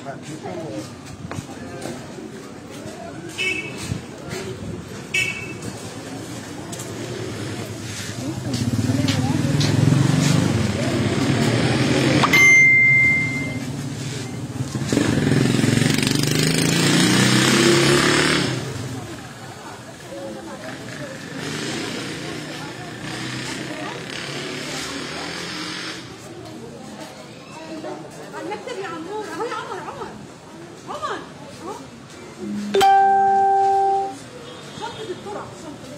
على المكتب يا عمور اهو يا عمر عمر عمر اهو شنطة الطرق شنطة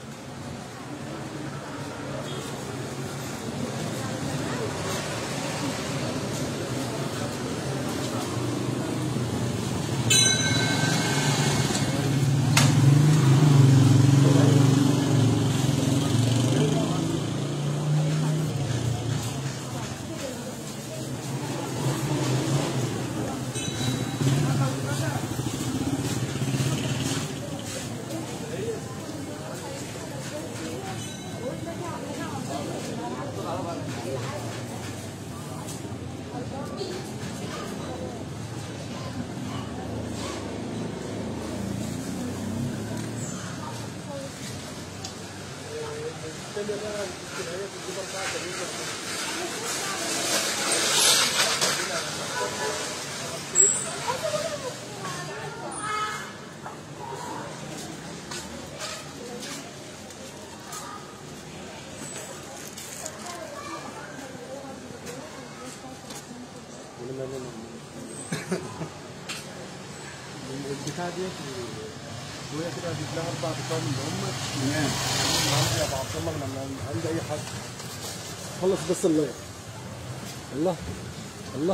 البتاع ديت وهي كده هجيب لها اربع بتوع من اللي هم تمام عندي ابو عبد الله لما عندي اي حد خلص بس الله الله الله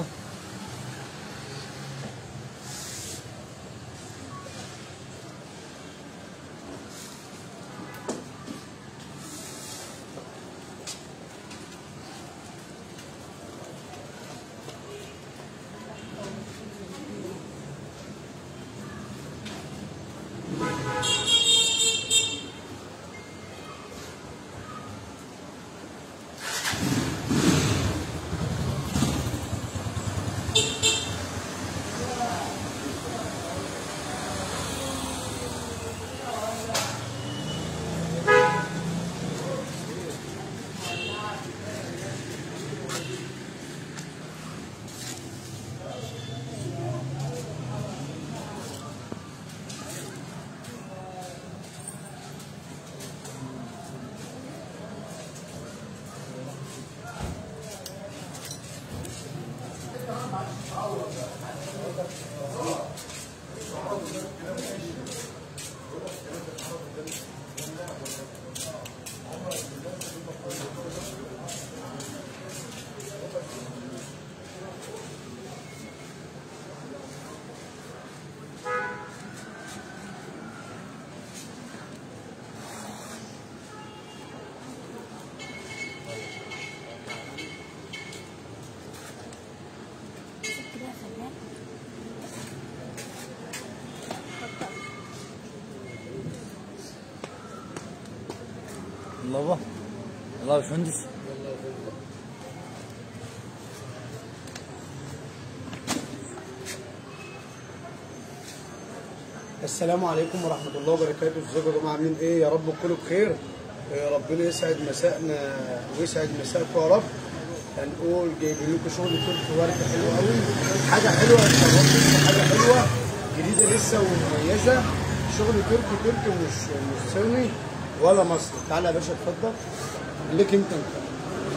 الله الله الله يا باشمهندس السلام عليكم ورحمة الله وبركاته ازيكم يا جماعة عاملين ايه يا رب تكونوا بخير آه، ربنا يسعد مساءنا ويسعد مساءكم يا رب هنقول جايبين لكم شغل تركي ورد حلو قوي حاجة حلوة اتفرجتوا حاجة حلوة جديدة لسه ومميزة شغل تركي تركي مش مش صيني ولا مصري تعالى يا باشا اتفضل ليك انت انت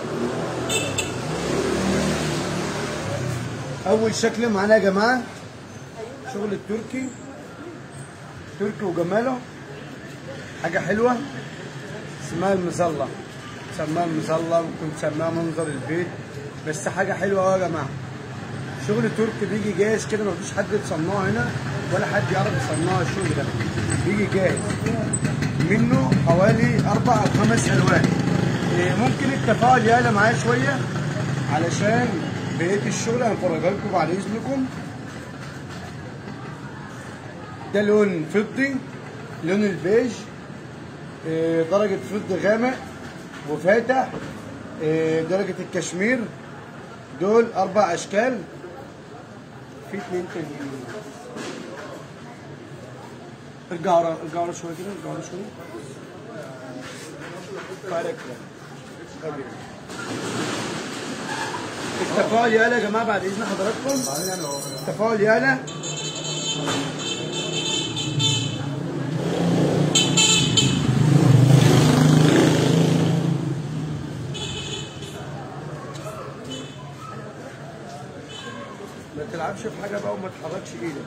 اول شكل معانا يا جماعة شغل التركي تركي وجماله حاجة حلوة اسمها المظلة سماها المظلة ممكن تسميها منظر البيت بس حاجة حلوة أوي يا جماعة شغل تركي بيجي جاهز كده مفيش حد يصنعه هنا ولا حد يعرف يصنعه الشغل ده بيجي جاهز منه حوالي أربع أو خمس ألوان إيه، ممكن التفاعل يعلى معايا شوية علشان بقية الشغل هنفرجها لكم بعد إذنكم ده لون فضي لون البيج آه، درجة فضي غامق وفاتح آه، درجة الكشمير دول أربع أشكال في اتنين تانيين ارجع ورا ارجع ورا شويه كده ارجع ورا شويه فارق كده التفاعل يالا يا جماعه بعد اذن حضراتكم التفاعل يالا ما تلعبش في حاجه بقى وما تحركش ايدك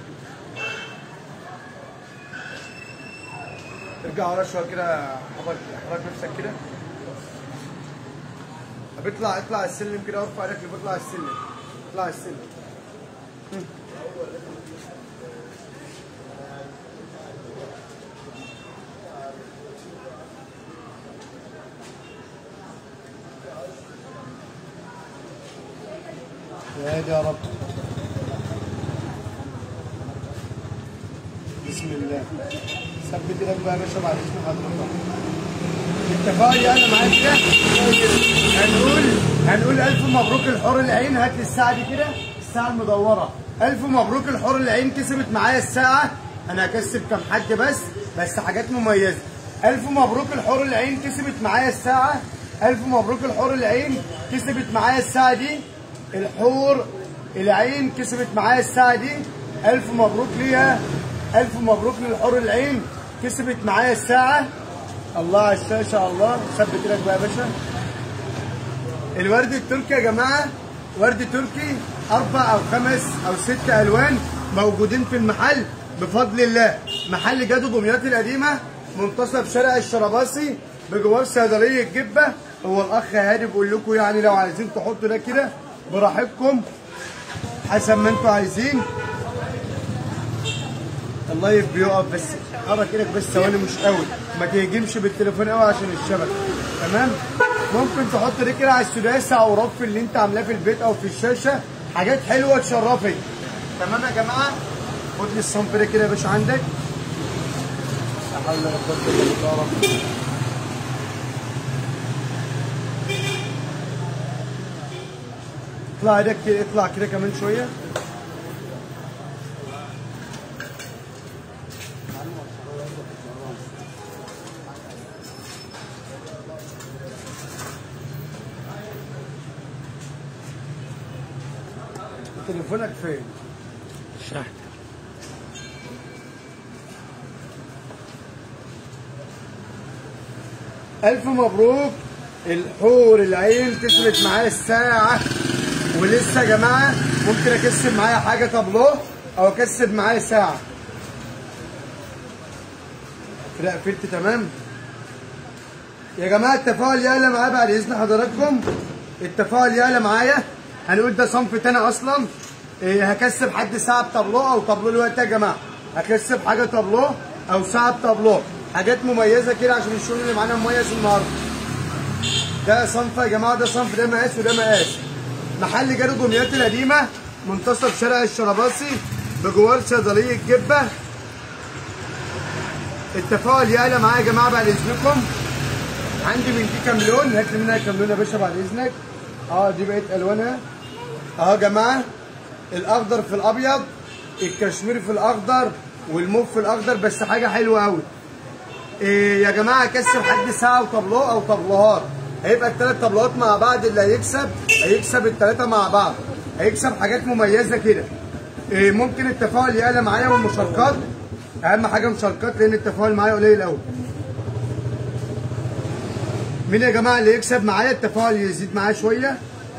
ارجع ورا شويه كده حرك حرك نفسك كده طب اطلع اطلع السلم كده وارفع ايدك اللي بيطلع السلم اطلع السلم يا هادي يا رب بسم الله ثبت ايدك بقى يا باشا بعد اذن حضرتك التفاعل يعني معايا كده هنقول هنقول الف مبروك الحور العين هات لي الساعه دي كده الساعه المدوره الف مبروك الحور العين كسبت معايا الساعه انا هكسب كام حد بس بس حاجات مميزه الف مبروك الحور العين كسبت معايا الساعه الف مبروك الحور العين كسبت معايا الساعه دي الحور العين كسبت معايا الساعه دي الف مبروك ليها الف مبروك للحور العين كسبت معايا الساعه الله على الشاشه الله ثبت ايدك بقى يا باشا الورد التركي يا جماعه ورد تركي اربع او خمس او ست الوان موجودين في المحل بفضل الله محل جادو دمياط القديمه منتصف شارع الشرباسي بجوار صيدليه جبه هو الاخ هادي بيقول لكم يعني لو عايزين تحطوا ده كده براحتكم حسب ما انتوا عايزين اللايف بيقف بس حرك ايدك بس ثواني مش قوي ما تهجمش بالتليفون قوي عشان الشبكه تمام ممكن تحط دي كده على السداسه او رف اللي انت عاملاه في البيت او في الشاشه حاجات حلوه تشرفك تمام يا جماعه خد لي الصنف ده كده يا باشا عندك لا حول ولا قوه الا بالله يا رب اطلع ايدك كده اطلع كده كمان شويه تليفونك فين؟ شحن ألف مبروك الحور العين كسبت معايا الساعة ولسه يا جماعة ممكن أكسب معايا حاجة طابلوه أو أكسب معايا ساعة كده قفلت تمام يا جماعة التفاعل يعلى معايا بعد إذن حضراتكم التفاعل يعلى معايا هنقول ده صنف تاني أصلا إيه هكسب حد ساعة بطابلوه أو طابلوه الوقت يا جماعة هكسب حاجة طابلوه أو ساعة بطابلوه حاجات مميزة كده عشان الشغل اللي معانا مميز النهاردة ده صنف يا جماعة ده صنف ده مقاس وده مقاس محل جارو دمياط القديمة منتصف شارع الشرباسي بجوار صيدلية جبة التفاعل يعلى معايا يا جماعة بعد إذنكم عندي من دي كام لون هات لي منها كام لون يا باشا بعد إذنك اه دي بقت ألوانها اهو يا جماعة الأخضر في الأبيض الكشميري في الأخضر والموف في الأخضر بس حاجة حلوة أوي إيه يا جماعه كسب حد ساعه وطابلوه او طابلوهات هيبقى الثلاث طابلوهات مع بعض اللي هيكسب هيكسب الثلاثه مع بعض هيكسب حاجات مميزه كده إيه ممكن التفاعل يعلى معايا والمشاركات اهم حاجه مشاركات لان التفاعل معايا قليل قوي مين يا جماعه اللي يكسب معايا التفاعل يزيد معايا شويه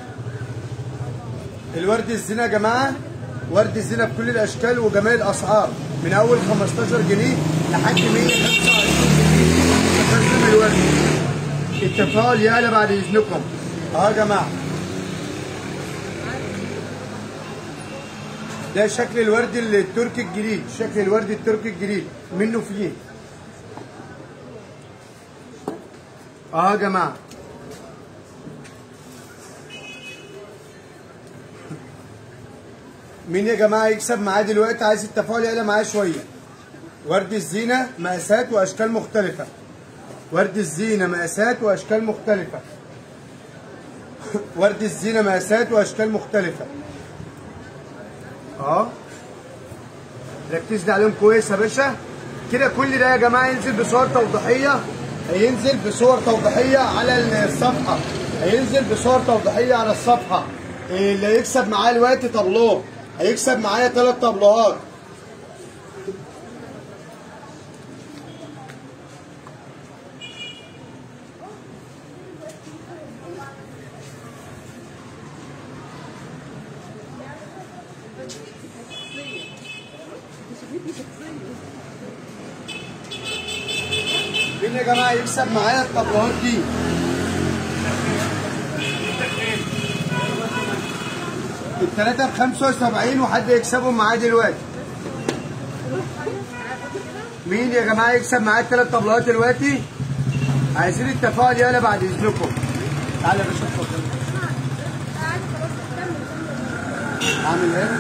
الورد الزينه يا جماعه ورد الزينه بكل الاشكال وجميع الاسعار من اول 15 جنيه لحد 125 جنيه تقسم الورد التفاعل يعلى بعد اذنكم اهو يا جماعه ده شكل الورد التركي الجديد شكل الورد التركي الجديد منه فيه اهو يا جماعه مين يا جماعه يكسب معاه دلوقتي عايز التفاعل يعلى معاه شويه ورد الزينه مقاسات واشكال مختلفه ورد الزينه مقاسات واشكال مختلفه ورد الزينه مقاسات واشكال مختلفه اهو ركز لي عليهم كويس يا باشا كده كل ده يا جماعه ينزل بصور توضيحيه هينزل بصور توضيحيه على الصفحه هينزل بصور توضيحيه على الصفحه إيه اللي هيكسب معايا دلوقتي طابلوه هيكسب معايا ثلاث طابلوهات مين يا جماعه يكسب معايا الطابلوهات دي التلاتة ب 75 وحد يكسبهم معاه دلوقتي مين يا جماعه يكسب معايا التلات طابلوهات دلوقتي عايزين التفاعل يلا بعد اذنكم تعالى يا باشا اتفضل اعمل ايه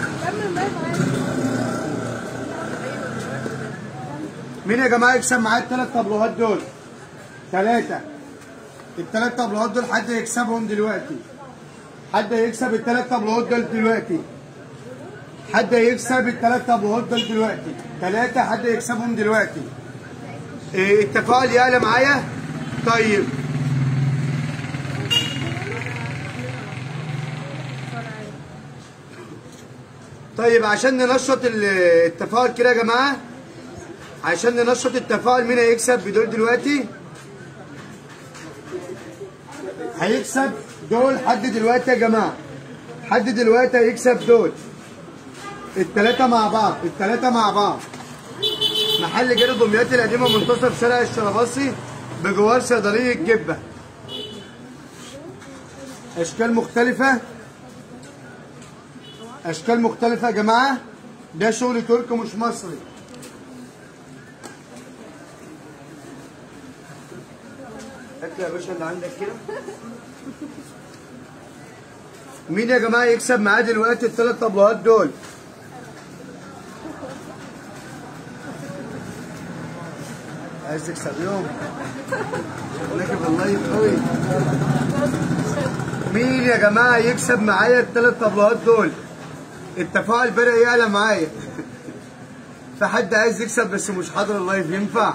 مين يا جماعه يكسب معايا الثلاث طابلوهات دول؟ ثلاثة الثلاث طابلوهات دول حد يكسبهم دلوقتي حد هيكسب الثلاث طابلوهات دول دلوقتي حد هيكسب الثلاث طابلوهات دول دلوقتي ثلاثة حد يكسبهم دلوقتي إيه التفاعل يعلى معايا؟ طيب طيب عشان ننشط ال- التفاعل كده يا جماعه عشان ننشط التفاعل مين هيكسب بدول دلوقتي هيكسب دول حد دلوقتي يا جماعه حد دلوقتي هيكسب دول التلاتة مع بعض التلاتة مع بعض محل جري دمياط القديمة منتصف شارع الشرباصي بجوار صيدلية جبة أشكال مختلفة أشكال مختلفة يا جماعة ده شغل تركي مش مصري هات لي يا باشا اللي عندك كده مين يا جماعة يكسب معاه دلوقتي الثلاث طابلوهات دول؟ عايز تكسبيهم؟ شغلك والله قوي مين يا جماعة يكسب معايا الثلاث طابلوهات دول؟ التفاعل بدأ يعلى معايا في حد عايز يكسب بس مش حاضر اللايف ينفع؟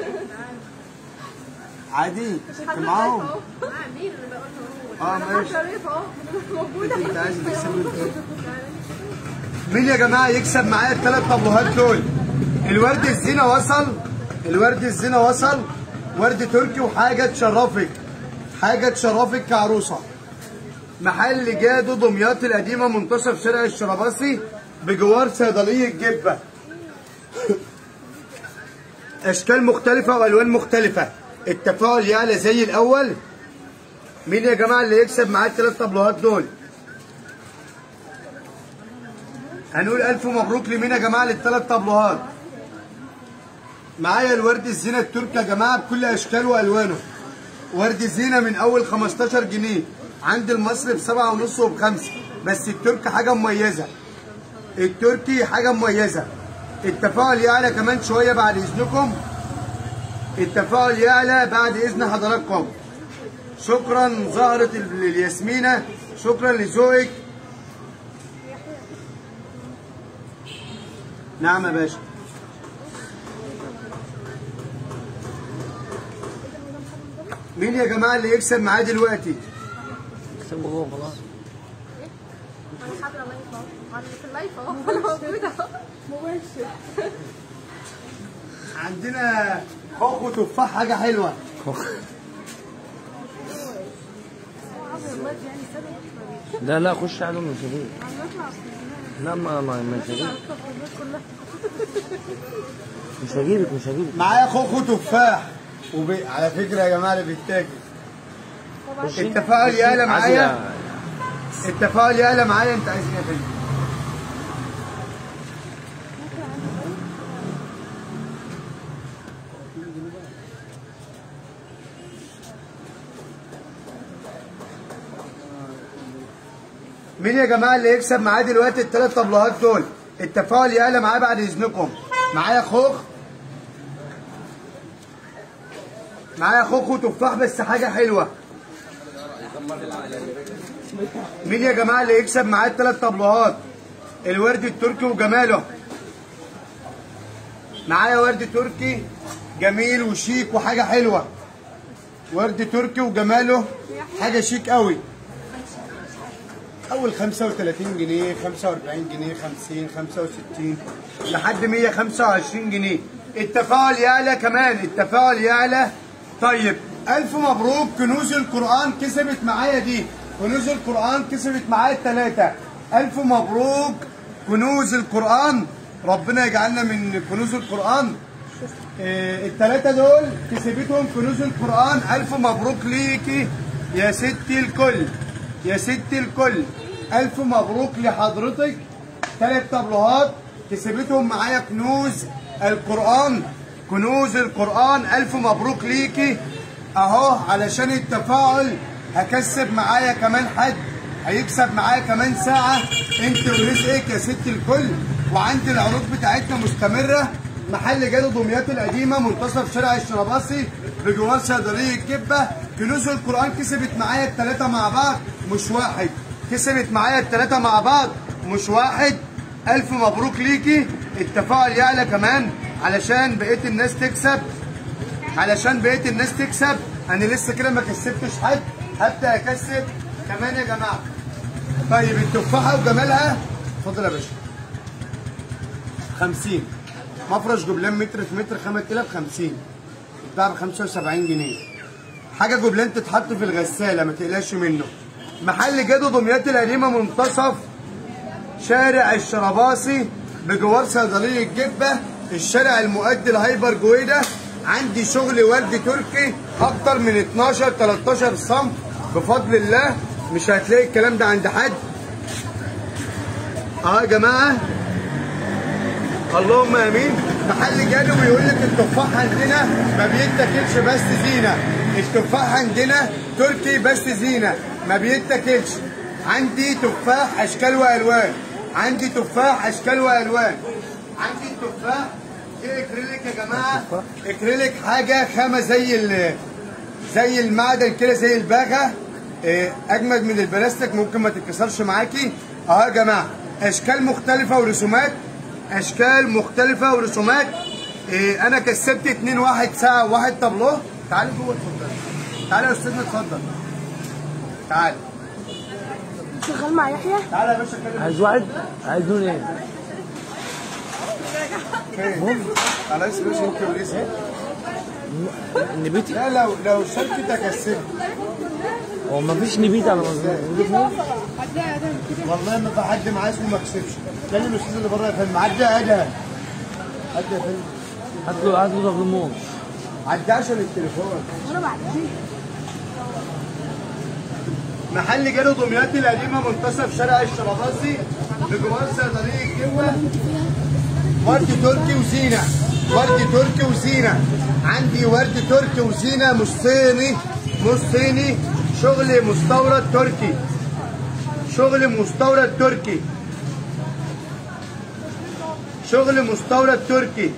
عادي معاهم مين اللي بقول اه انا ماشي شريف اهو موجوده انت عايز تكسب مين يا جماعه يكسب معايا الثلاث طابلوهات دول الورد الزينه وصل الورد الزينه وصل ورد تركي وحاجه تشرفك حاجه تشرفك كعروسه محل جادو دمياط القديمه منتصف شارع الشرباصي بجوار صيدليه جبه اشكال مختلفه والوان مختلفه التفاعل يعلى زي الاول مين يا جماعه اللي يكسب معاه الثلاث طابلوهات دول هنقول الف مبروك لمين يا جماعه للثلاث طابلوهات معايا الورد الزينه التركي يا جماعه بكل اشكاله والوانه ورد الزينه من اول 15 جنيه عند المصري بسبعة ونص وبخمسة بس التركي حاجه مميزه التركي حاجه مميزه التفاعل يعلى كمان شويه بعد اذنكم التفاعل يعلى بعد اذن حضراتكم شكرا زهرة الياسمينة شكرا لذوقك نعم يا باشا مين يا جماعة اللي يكسب معاه دلوقتي؟ اكسبوا جوه خلاص انا حاضره لايف اهو انا في اللايف اهو انا موجوده اهو مباشر عندنا خوخ وتفاح حاجة حلوة لا لا خش عليهم مش هجيب لا ما ما مش هجيب مش هجيبك مش هجيبك معايا خوخ وتفاح وب... على فكرة يا جماعة اللي بيتاكل خشي. التفاعل خشي. يعلى معايا عايزة- التفاعل يعلى معايا انت عايز ايه يا فندم؟ مين يا جماعه اللي يكسب معاه دلوقتي الثلاث طبلوهات دول؟ التفاعل يعلى معايا بعد اذنكم. معايا خوخ معايا خوخ وتفاح بس حاجه حلوه. مين يا جماعه اللي يكسب معاه الثلاث طبلوهات؟ الورد التركي وجماله معايا ورد تركي جميل وشيك وحاجه حلوه ورد تركي وجماله حاجه شيك قوي اول 35 جنيه 45 جنيه 50 65 لحد 125 جنيه التفاعل يعلى كمان التفاعل يعلى طيب الف مبروك كنوز القران كسبت معايا دي كنوز القران كسبت معايا الثلاثه الف مبروك كنوز القران ربنا يجعلنا من كنوز القران إيه، التلاتة دول كسبتهم كنوز القرآن ألف مبروك ليكي يا ستي الكل يا ستي الكل ألف مبروك لحضرتك تلات طبلوهات كسبتهم معايا كنوز القرآن كنوز القرآن ألف مبروك ليكي أهو علشان التفاعل هكسب معايا كمان حد هيكسب معايا كمان ساعة انت ورزقك يا ست الكل وعندي العروض بتاعتنا مستمرة محل جادو دمياط القديمة منتصف شارع الشرباصي بجوار صيدلية الجبة كنوز القرآن كسبت معايا التلاتة مع بعض مش واحد كسبت معايا التلاتة مع بعض مش واحد ألف مبروك ليكي التفاعل يعلى كمان علشان بقية الناس تكسب علشان بقية الناس تكسب أنا لسه كده ما كسبتش حد هبدأ أكسب كمان يا جماعة طيب التفاحة وجمالها اتفضل يا باشا 50 مفرش جبلان متر في متر 5000 50 بتاع ب 75 جنيه حاجه جبلان تتحط في الغساله ما تقلقش منه محل جادو دمياط القديمه منتصف شارع الشرباصي بجوار صيدليه الجبه الشارع المؤدي لهايبر جويده عندي شغل ورد تركي اكتر من 12 13 صنف بفضل الله مش هتلاقي الكلام ده عند حد اه يا جماعه اللهم امين محل جانب بيقول لك التفاح عندنا ما بيتاكلش بس زينه التفاح عندنا تركي بس زينه ما بيتاكلش عندي تفاح اشكال والوان عندي تفاح اشكال والوان عندي التفاح دي اكريليك يا جماعه اكريليك حاجه خامه زي ال زي المعدن كده زي الباغه إيه، اجمد من البلاستيك ممكن ما تتكسرش معاكي اه يا جماعه اشكال مختلفه ورسومات اشكال مختلفه ورسومات إيه انا كسبت اتنين واحد ساعه وواحد طابلوه تعالي جوه اتفضل تعالي يا استاذنا اتفضل تعالي شغال مع يحيى تعالي يا باشا كلم عايز واحد عايز لون ايه؟ فين خلاص يا باشا ممكن وريسي نبيتي لا لو لو شركتك كسبت هو ما فيش نبيت على مظبوط والله ما في حد معاه اسمه ما كسبش كلم الاستاذ اللي بره يا فندم عدى ادهم عدى يا فندم هات له هات له ضغمون عدى عشان التليفون وانا بعدين محل جارو دمياط القديمه منتصف شارع الشرباصي بجوار صيدليه الجبه ورد تركي وزينه ورد تركي وزينه عندي ورد تركي وزينه مش صيني مش صيني شغل مستورد تركي شغل مستورد تركي شغل مستورد تركي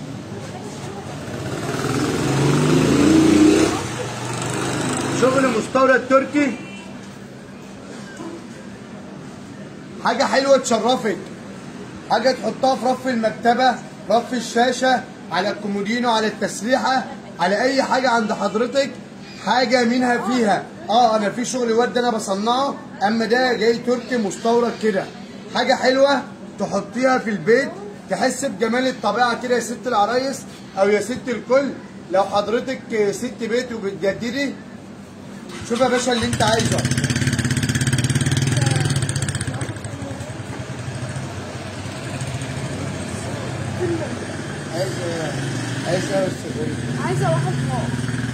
شغل مستورد تركي حاجة حلوة تشرفك حاجة تحطها في رف المكتبة رف الشاشة على الكومودينو على التسريحة على أي حاجة عند حضرتك حاجة منها فيها اه أنا في شغل ورد أنا بصنعه أما ده جاي تركي مستورد كده حاجة حلوة تحطيها في البيت تحس بجمال الطبيعة كده يا ست العرايس أو يا ست الكل لو حضرتك ست بيت وبتجددي شوف يا باشا اللي انت عايزه عايز عايز ايه يا استاذ عايزه واحد فوق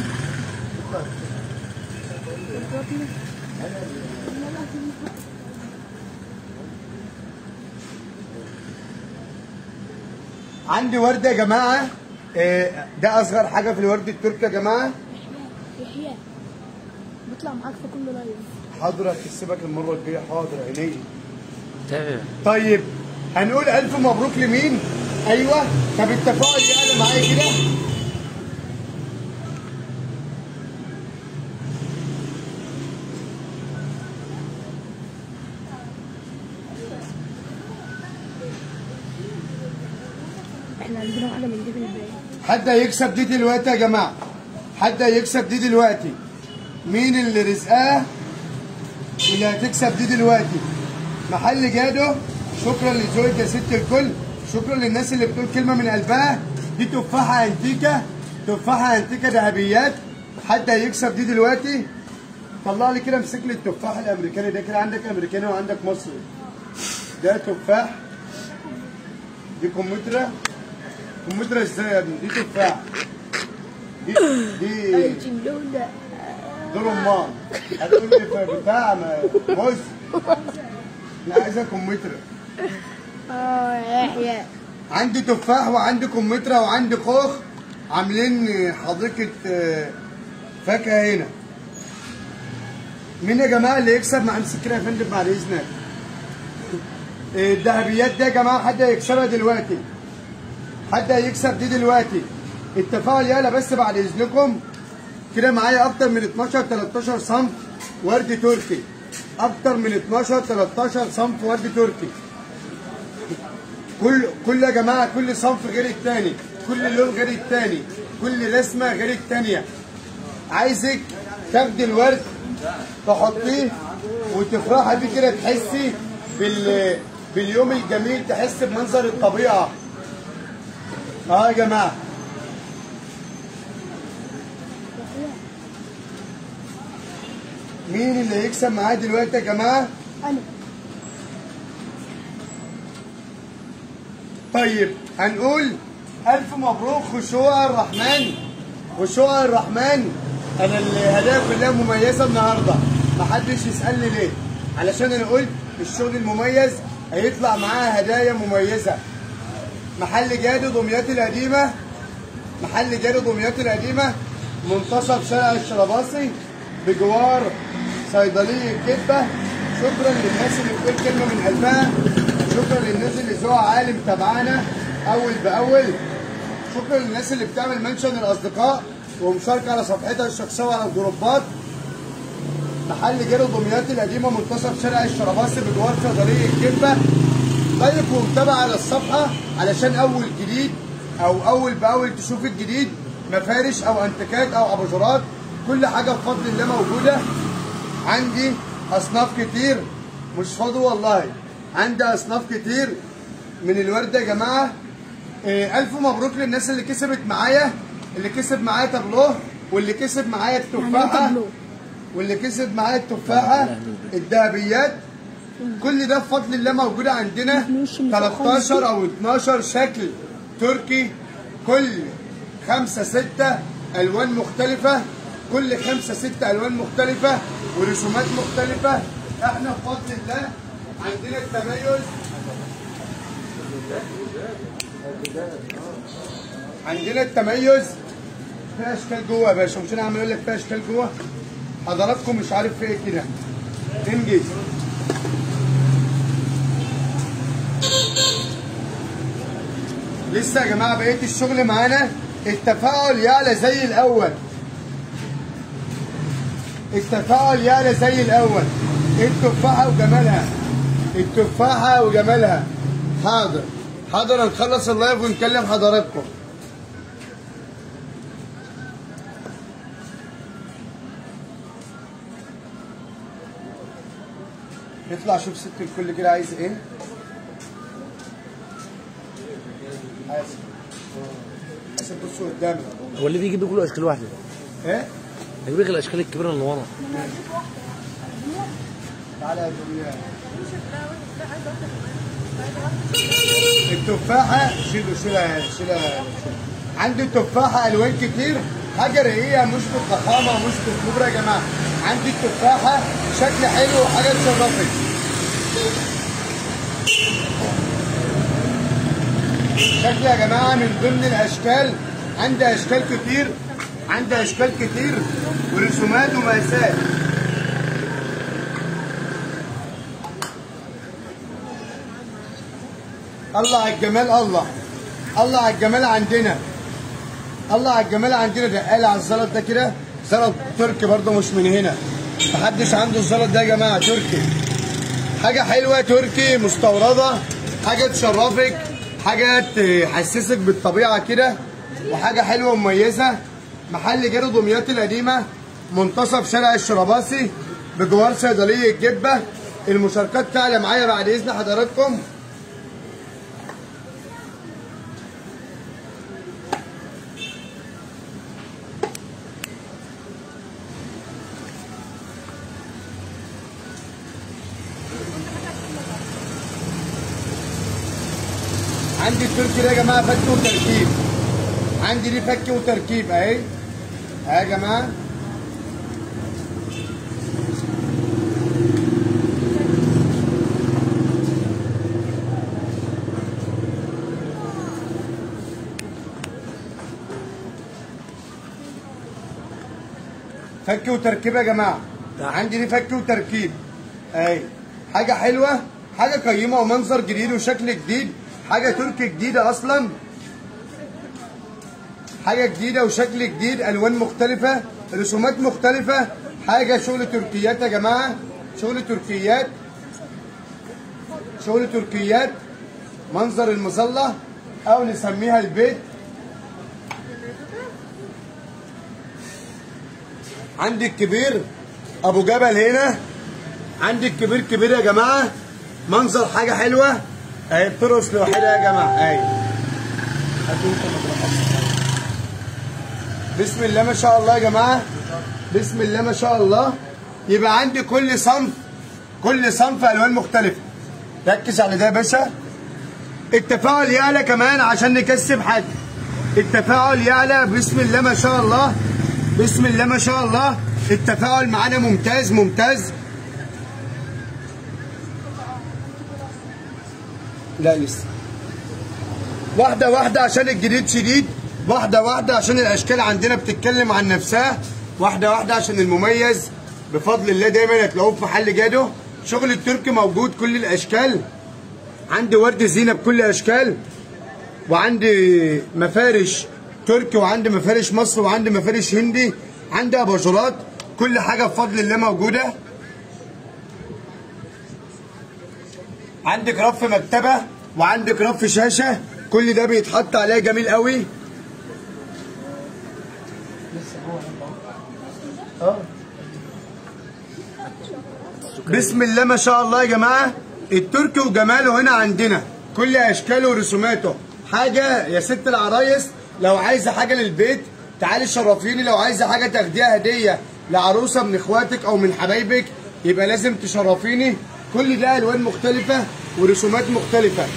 عندي ورد يا جماعه إيه، ده اصغر حاجه في الورد التركي يا جماعه يحيى بيطلع معاك في كل لايف حاضر هكسبك المره الجايه حاضر عينيا تمام طيب هنقول الف مبروك لمين ايوه طب التفاعل يعني معايا كده احنا عندنا واحده من دي في البيت حد هيكسب دي دلوقتي يا جماعه حد هيكسب دي دلوقتي مين اللي رزقاه اللي هتكسب دي دلوقتي محل جادو شكرا لذوقك يا ست الكل شكرا للناس اللي بتقول كلمه من قلبها دي تفاحه انتيكا تفاحه انتيكا ذهبيات حد هيكسب دي دلوقتي طلع لي كده امسك لي التفاح الامريكاني ده كده عندك امريكاني وعندك مصري ده تفاح دي كمثرى كمثرى ازاي يا ابني دي تفاح دي دي الجلودة دول رمان هتقول لي في بتاع ما- موز لا عايزها كمثرى اه يا يحيى عندي تفاح وعندي كمثرى وعندي خوخ عاملين حديقة آه، فاكهة هنا مين يا جماعة اللي يكسب مع امسك كده يا فندم بعد إذنك آه، الذهبيات دي يا جماعة حد هيكسبها دلوقتي حد هيكسب دي دلوقتي التفاعل يالا بس بعد إذنكم كده معايا أكتر من 12 13 صنف ورد تركي أكتر من 12 13 صنف ورد تركي كل كل يا جماعه كل صنف غير التاني كل لون غير التاني كل رسمه غير التانيه عايزك تاخدي الورد تحطيه وتفرحي بيه كده تحسي بال باليوم الجميل تحسي بمنظر الطبيعه اه يا جماعه مين اللي هيكسب معايا دلوقتي يا جماعه انا طيب هنقول ألف مبروك خشوع الرحمن خشوع الرحمن أنا الهدايا كلها مميزة النهاردة محدش يسألني ليه علشان أنا قلت الشغل المميز هيطلع معاه هدايا مميزة محل جادو دمياط القديمة محل جادو دمياط القديمة منتصف شارع الشرباصي بجوار صيدلية الكبة شكرا للناس اللي بتقول كلمة من قلبها شكرا للناس اللي ذوقها عالي متابعانا أول بأول شكرا للناس اللي بتعمل منشن للأصدقاء ومشاركة على صفحتها الشخصية وعلى الجروبات محل جيرو دمياط القديمة منتصف شارع الشرباصي بجوار صيدلية الكبة لايك ومتابعة على الصفحة علشان أول جديد أو أول بأول تشوف الجديد مفارش أو أنتكات أو أباجورات كل حاجة بفضل الله موجودة عندي أصناف كتير مش فاضي والله عندي أصناف كتير من الورد يا جماعة إيه، ألف مبروك للناس اللي كسبت معايا اللي كسب معايا تابلوه واللي كسب معايا التفاحة تابلوه؟ واللي كسب معايا التفاحة الذهبيات كل ده بفضل الله موجودة عندنا 13 أو 12 شكل تركي كل خمسة ستة ألوان مختلفة كل خمسة ستة ألوان مختلفة ورسومات مختلفة احنا بفضل الله عندنا التميز عندنا التميز في اشكال جوه يا باشا مش انا عمال اقول لك في اشكال جوه حضراتكم مش عارف في ايه كده انجز لسه يا جماعه بقيه الشغل معانا التفاعل يعلى زي الاول التفاعل يعلى زي الاول التفاحه وجمالها التفاحه وجمالها حاضر حاضر هنخلص اللايف ونكلم حضراتكم نطلع شوف ست الكل كده عايز ايه حاسب حاسب بصوا قدامي هو اللي بيجيب كله اشكال واحده ايه بيجيب لك الاشكال الكبيره اللي ورا تعالى يا دنيا التفاحة شيلوا شيلها شيلها عندي التفاحة ألوان كتير حاجة رقيقة مش بالضخامة مش بالكبرى يا جماعة عندي التفاحة شكل حلو وحاجة تشرفك شكل يا جماعة من ضمن الأشكال عندي أشكال كتير عندي أشكال كتير ورسومات ومقاسات الله على الجمال الله الله على الجمال عندنا الله على الجمال عندنا دقال على الزلط ده كده زلط تركي برضه مش من هنا محدش عنده الزلط ده يا جماعه تركي حاجه حلوه تركي مستورده حاجه تشرفك حاجه تحسسك بالطبيعه كده وحاجه حلوه ومميزه محل جارو دمياط القديمه منتصف شارع الشرباسي بجوار صيدليه الجبه المشاركات تعلى معايا بعد اذن حضراتكم عندي التركي ده يا جماعه فك وتركيب عندي دي فك وتركيب اهي اهي يا جماعه فك وتركيب يا جماعه عندي دي فك وتركيب اهي حاجه حلوه حاجه قيمه ومنظر جديد وشكل جديد حاجه تركي جديده اصلا حاجه جديده وشكل جديد الوان مختلفه رسومات مختلفه حاجه شغل تركيات يا جماعه شغل تركيات شغل تركيات منظر المظله او نسميها البيت عندي الكبير ابو جبل هنا عندي الكبير كبير يا جماعه منظر حاجه حلوه اهي بترقص لوحدها يا جماعه اهي هاتوا انتوا مطرقة. بسم الله ما شاء الله يا جماعه بسم الله ما شاء الله يبقى عندي كل صنف كل صنف الوان مختلفه ركز على ده يا باشا التفاعل يعلى كمان عشان نكسب حد التفاعل يعلى بسم الله ما شاء الله بسم الله ما شاء الله التفاعل معانا ممتاز ممتاز لا لسه واحدة واحدة عشان الجديد شديد واحدة واحدة عشان الأشكال عندنا بتتكلم عن نفسها واحدة واحدة عشان المميز بفضل الله دايما هتلاقوه في محل جادو شغل التركي موجود كل الأشكال عندي ورد زينة بكل أشكال وعندي مفارش تركي وعندي مفارش مصر وعندي مفارش هندي عندي اباجورات كل حاجه بفضل الله موجوده عندك رف مكتبه وعندك رف شاشه كل ده بيتحط عليه جميل قوي بسم الله ما شاء الله يا جماعه التركي وجماله هنا عندنا كل اشكاله ورسوماته حاجه يا ست العرايس لو عايزه حاجه للبيت تعالي شرفيني لو عايزه حاجه تاخديها هديه لعروسه من اخواتك او من حبايبك يبقى لازم تشرفيني كل ده الوان مختلفه ورسومات مختلفه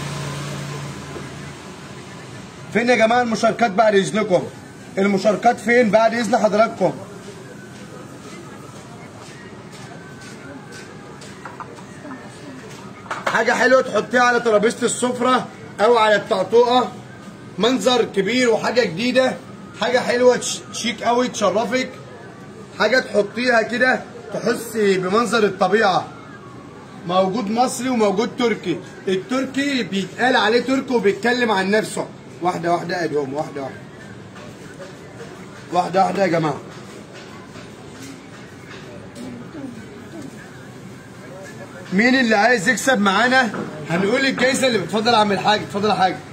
فين يا جماعه المشاركات بعد اذنكم المشاركات فين بعد اذن حضراتكم حاجه حلوه تحطيها على ترابيزه السفره او على الطقطوقه منظر كبير وحاجه جديده حاجه حلوه تش- شيك قوي تشرفك حاجه تحطيها كده تحسي بمنظر الطبيعه موجود مصري وموجود تركي التركي بيتقال عليه تركي وبيتكلم عن نفسه واحده واحده ادهم واحده واحده واحده واحده يا جماعه مين اللي عايز يكسب معانا هنقول الجايزه اللي بتفضل اعمل حاجه اتفضل يا حاج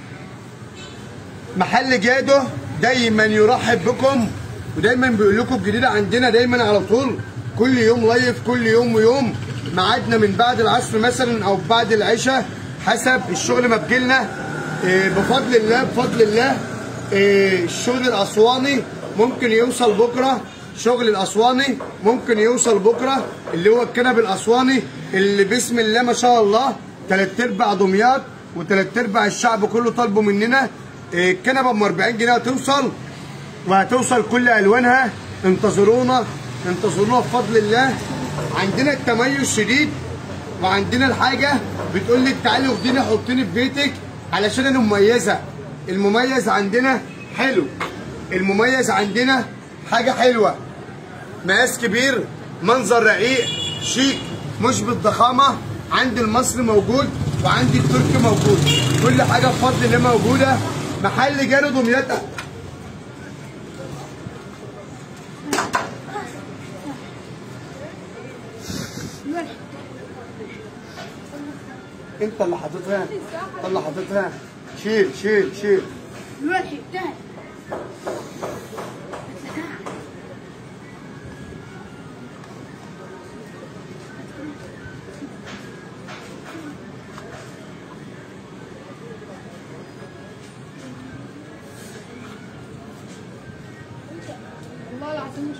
محل جادو دايما يرحب بكم ودايما بيقول لكم الجديد عندنا دايما على طول كل يوم لايف كل يوم ويوم ميعادنا من بعد العصر مثلا او بعد العشاء حسب الشغل ما بجيلنا إيه، بفضل الله بفضل الله إيه، الشغل الاسواني ممكن يوصل بكره شغل الاسواني ممكن يوصل بكره اللي هو الكنب الاسواني اللي بسم الله ما شاء الله تلات ارباع دمياط وتلات ارباع الشعب كله طالبه مننا إيه، الكنبه ب 40 جنيه هتوصل وهتوصل كل الوانها انتظرونا انتظرونا بفضل الله عندنا التميز شديد وعندنا الحاجه بتقول لك تعالي خديني حطيني في بيتك علشان انا مميزه المميز عندنا حلو المميز عندنا حاجه حلوه مقاس كبير منظر رقيق شيك مش بالضخامه عندي المصري موجود وعندي التركي موجود كل حاجه بفضل الله موجوده محل جارو دمياط انت اللي حاططها انت اللي حاططها شيل شيل شيل دلوقتي انتهى والله العظيم مش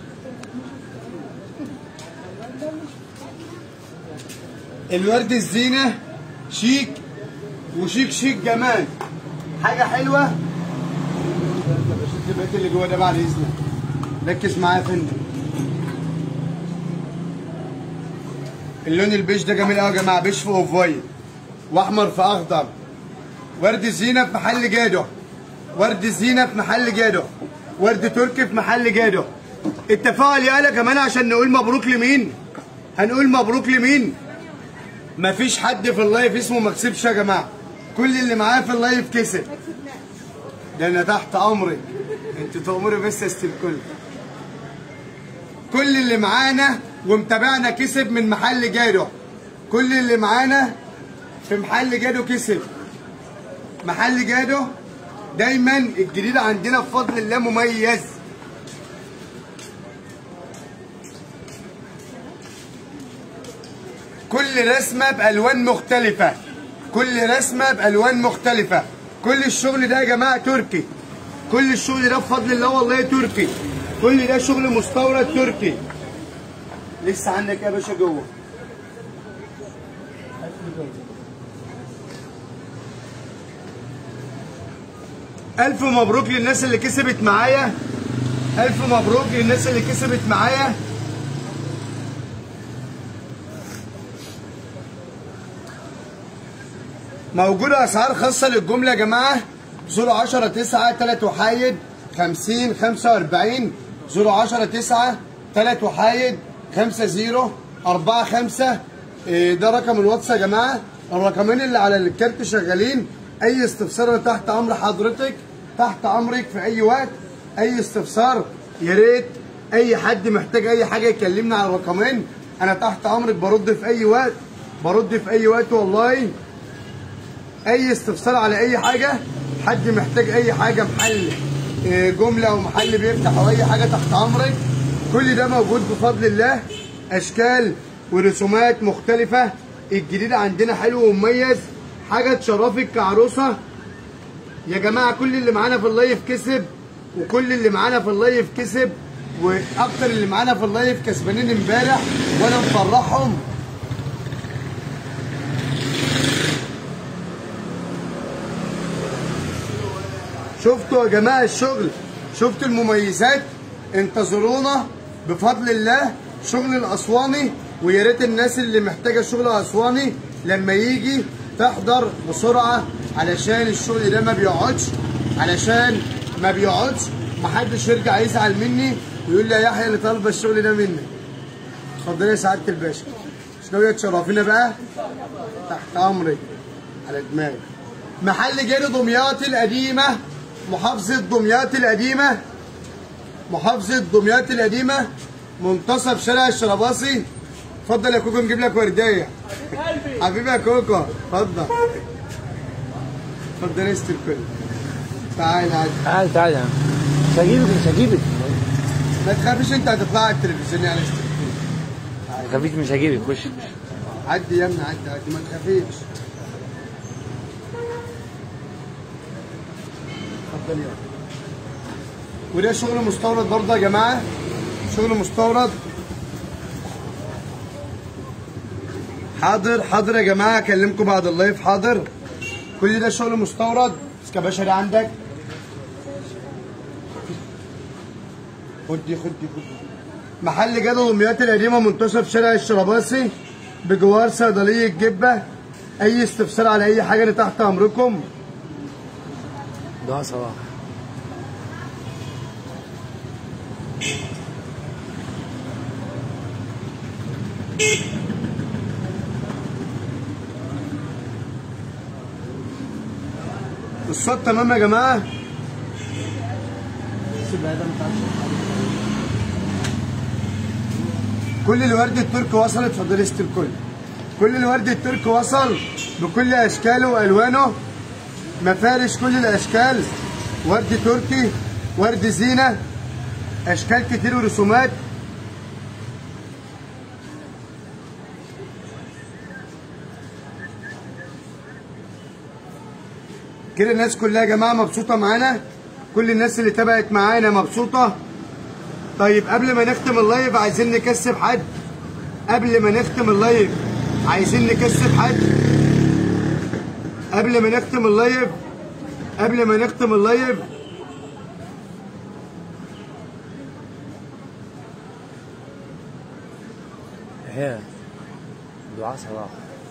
الورد الزينة شيك وشيك شيك كمان حاجة حلوة بشد البيت اللي جوه ده بعد إذنك ركز معايا يا فندم اللون البيج ده جميل قوي يا جماعة بيج في اوف وايت واحمر في اخضر ورد زينة في محل جادو ورد زينة في محل جادو ورد تركي في محل جادو التفاعل يالا كمان عشان نقول مبروك لمين هنقول مبروك لمين مفيش حد في اللايف اسمه ما كسبش يا جماعه كل اللي معايا في اللايف كسب ده انا تحت امرك انت تأمري بس يا ست الكل كل اللي معانا ومتابعنا كسب من محل جادو كل اللي معانا في محل جادو كسب محل جادو دايما الجديد عندنا بفضل الله مميز كل رسمه بالوان مختلفه كل رسمه بالوان مختلفه كل الشغل ده يا جماعه تركي كل الشغل ده بفضل الله والله تركي كل ده شغل مستورد تركي لسه عندك يا باشا جوه ألف مبروك للناس اللي كسبت معايا ألف مبروك للناس اللي كسبت معايا موجودة أسعار خاصة للجملة يا جماعة 010 9 3 وحايد 50 45 010 9 3 وحايد 50 4 5 ده رقم الواتس يا جماعة الرقمين اللي على الكارت شغالين أي استفسار أنا تحت أمر حضرتك تحت أمرك في أي وقت أي استفسار يا ريت أي حد محتاج أي حاجة يكلمنا على الرقمين أنا تحت أمرك برد في أي وقت برد في أي وقت والله اي استفسار على اي حاجه حد محتاج اي حاجه محل آه، جمله او محل بيفتح او اي حاجه تحت امرك كل ده موجود بفضل الله اشكال ورسومات مختلفه الجديد عندنا حلو ومميز حاجه تشرفك كعروسه يا جماعه كل اللي معانا في اللايف كسب وكل اللي معانا في اللايف كسب واكتر اللي معانا في اللايف كسبانين امبارح وانا مفرحهم شفتوا يا جماعه الشغل شفتوا المميزات انتظرونا بفضل الله شغل الاسواني ويا ريت الناس اللي محتاجه شغل اسواني لما يجي تحضر بسرعه علشان الشغل ده ما بيقعدش علشان ما بيقعدش محدش يرجع يزعل مني ويقول لي يا يحيى اللي طالبه الشغل ده منك اتفضلي يا سعاده الباشا مش ناويه تشرفينا بقى تحت امرك على دماغي محل جاري دمياط القديمة محافظة دمياط القديمة محافظة دمياط القديمة منتصف شارع الشرباصي اتفضل يا كوكو نجيب لك وردية حبيبي يا كوكو اتفضل اتفضل يا ست الكل تعال عادي تعال تعال يا عم مش هجيبك مش هجيبك ما تخافيش انت هتطلع على التلفزيون يعني يا ست الكل خفيف مش هجيبك خش عدي يا ابني عدي عدي ما تخافيش اتفضل يا وده شغل مستورد برضه يا جماعه شغل مستورد حاضر حاضر يا جماعه اكلمكم بعد اللايف حاضر كل ده شغل مستورد بس يا باشا ده عندك خدي خدي خدي محل جدل دمياط القديمه منتصف شارع الشرباسي بجوار صيدليه جبه اي استفسار على اي حاجه انا تحت امركم دعاء صباح الصوت تمام يا جماعه كل الورد التركي وصلت في دريسة الكل كل الورد التركي وصل بكل اشكاله والوانه مفارش كل الاشكال ورد تركي ورد زينه اشكال كتير ورسومات كده الناس كلها يا جماعه مبسوطه معانا كل الناس اللي تابعت معانا مبسوطه طيب قبل ما نختم اللايف عايزين نكسب حد قبل ما نختم اللايف عايزين نكسب حد قبل ما نختم اللايف قبل ما نختم اللايف هي دعاء صلاح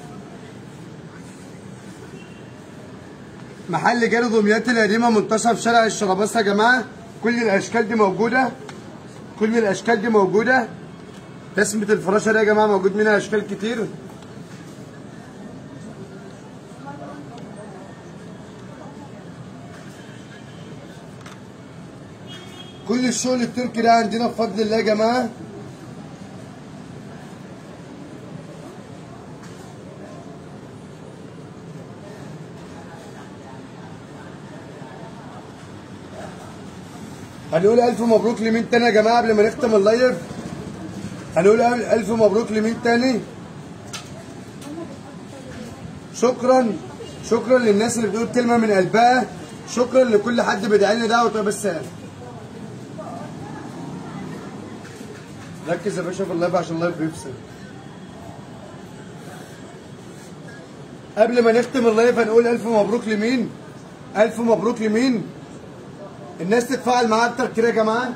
محل جاري دمياط القديمه منتصف شارع الشراباسه يا جماعه كل الاشكال دي موجوده كل الاشكال دي موجوده تسمة الفراشه دي يا جماعه موجود منها اشكال كتير كل الشغل التركي ده عندنا بفضل الله يا جماعه هنقول ألف مبروك لمين تاني يا جماعة قبل ما نختم اللايف هنقول ألف مبروك لمين تاني شكرا شكرا للناس اللي بتقول كلمة من قلبها شكرا لكل حد بيدعي لنا دعوة طب بس ركز يا باشا في اللايف عشان اللايف بيفصل قبل ما نختم اللايف هنقول ألف مبروك لمين ألف مبروك لمين الناس تتفاعل معاه اكتر كده يا جماعه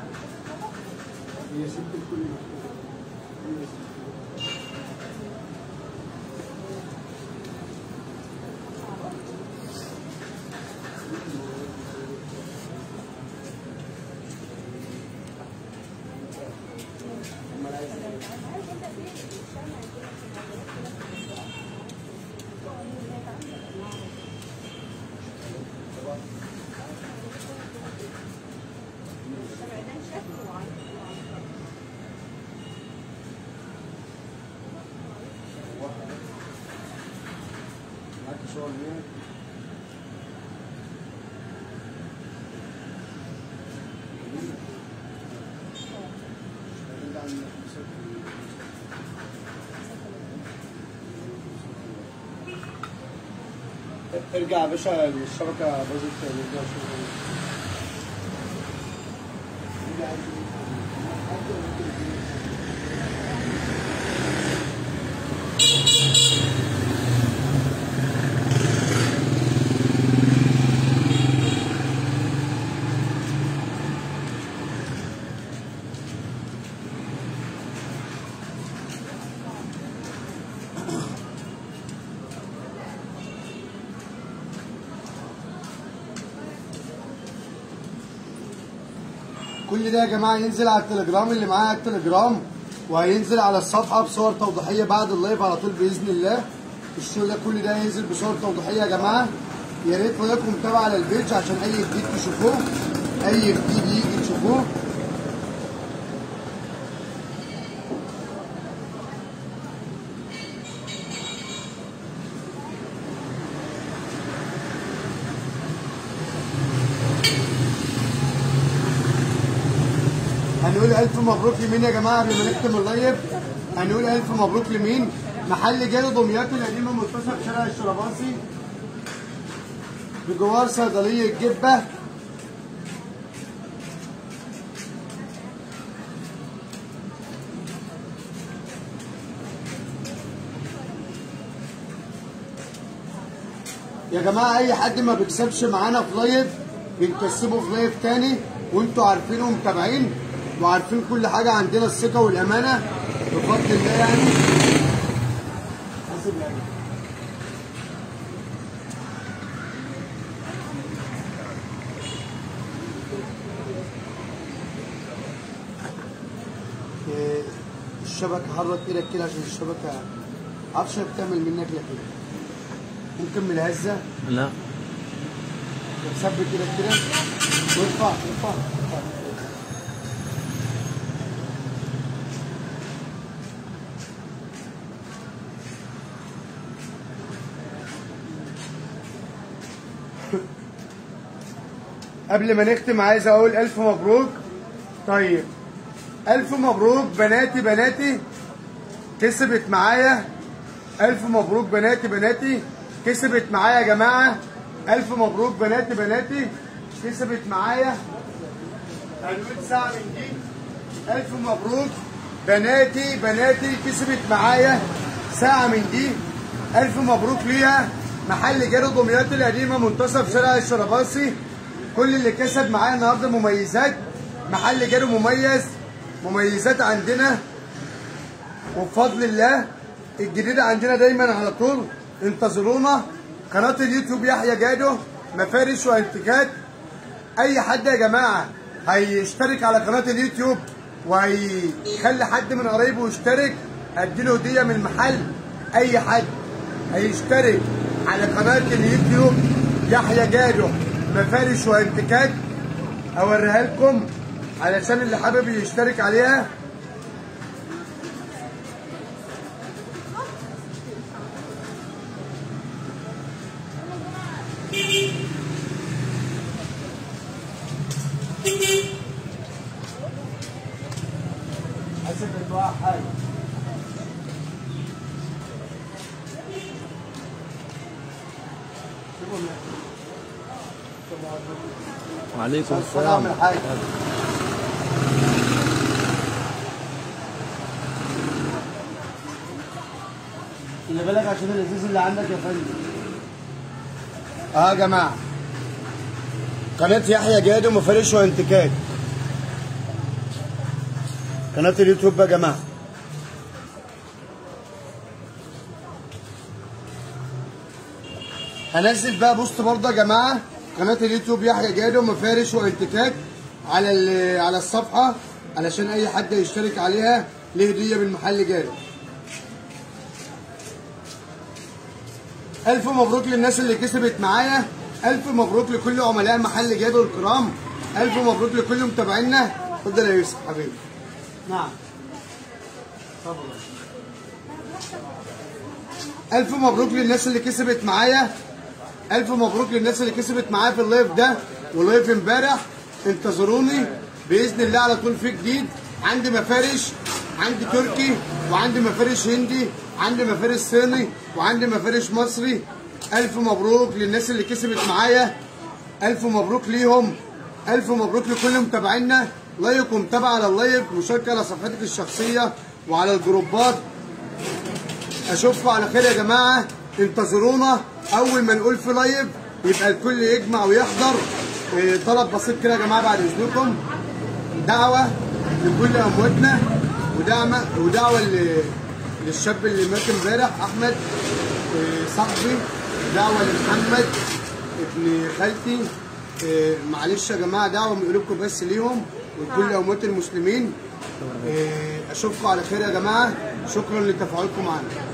ارجع يا باشا الشبكه باظت نرجع نشوف كل ده يا جماعه ينزل على التليجرام اللي معاه على التليجرام وهينزل على الصفحه بصور توضيحيه بعد اللايف على طول باذن الله الشغل ده كل ده هينزل بصور توضيحيه يا جماعه يا ريت حضراتكم متابعه على البيج عشان اي جديد تشوفوه اي جديد يجي تشوفوه هنقول ألف مبروك لمين يا جماعة قبل ما نختم اللايف هنقول ألف مبروك لمين محل جاري دمياط القديمة منتصف شارع الشرباصي بجوار صيدلية الجبة يا جماعة أي حد ما بيكسبش معانا في لايف بنكسبه في لايف تاني وانتوا عارفين ومتابعين وعارفين كل حاجة عندنا الثقة والأمانة بفضل الله يعني حاسب يعني. إيه، الشبكة حرك ايدك كده عشان الشبكة معرفش هي بتعمل منك لا كده ممكن من الهزة لا ثبت ايدك كده وارفع ارفع ارفع قبل ما نختم عايز اقول الف مبروك طيب الف مبروك بناتي بناتي كسبت معايا الف مبروك بناتي بناتي كسبت معايا يا جماعه الف مبروك بناتي بناتي كسبت معايا هنقول ساعه من دي الف مبروك بناتي بناتي كسبت معايا ساعه من دي الف مبروك ليها محل جارو دمياط القديمه منتصف شارع الشرباصي كل اللي كسب معايا النهارده مميزات محل جارو مميز مميزات عندنا وبفضل الله الجديد عندنا دايما على طول انتظرونا قناة اليوتيوب يحيى جادو مفارش وانتجات اي حد يا جماعة هيشترك على قناة اليوتيوب وهيخلي حد من قرايبه يشترك اديله هدية من المحل اي حد هيشترك على قناة اليوتيوب يحيى جادو مفارش وانتكات اوريها لكم علشان اللي حابب يشترك عليها حسب الواحد وعليكم السلام السلام الحاج خلي بالك عشان الازاز اللي عندك يا فندم اه يا جماعه قناه يحيى جاد ومفارش وانتكاك قناه اليوتيوب يا جماعه هنزل بقى بوست برضه يا جماعه قناه اليوتيوب يحيى جادو مفارش وانتكاك على ال- على الصفحه علشان اي حد يشترك عليها ليه هديه من محل جادو الف مبروك للناس اللي كسبت معايا الف مبروك لكل عملاء محل جادو الكرام الف مبروك لكل متابعينا اتفضل يا يوسف حبيبي نعم اتفضل الف مبروك للناس اللي كسبت معايا الف مبروك للناس اللي كسبت معايا في اللايف ده واللايف امبارح انتظروني باذن الله على طول في جديد عندي مفارش عندي تركي وعندي مفارش هندي عندي مفارش صيني وعندي مفارش مصري الف مبروك للناس اللي كسبت معايا الف مبروك ليهم الف مبروك لكل متابعينا لايك ومتابعه على اللايف مشاركه على صفحتك الشخصيه وعلى الجروبات اشوفكم على خير يا جماعه انتظرونا اول ما نقول في لايف يبقى الكل يجمع ويحضر إيه، طلب بسيط كده يا جماعه بعد اذنكم دعوه لكل امواتنا ودعوه ودعوه ل- للشاب اللي مات امبارح احمد إيه، صاحبي دعوه لمحمد ابن خالتي إيه، معلش يا جماعه دعوه من قلوبكم بس ليهم ولكل اموات المسلمين إيه، اشوفكم على خير يا جماعه شكرا لتفاعلكم معنا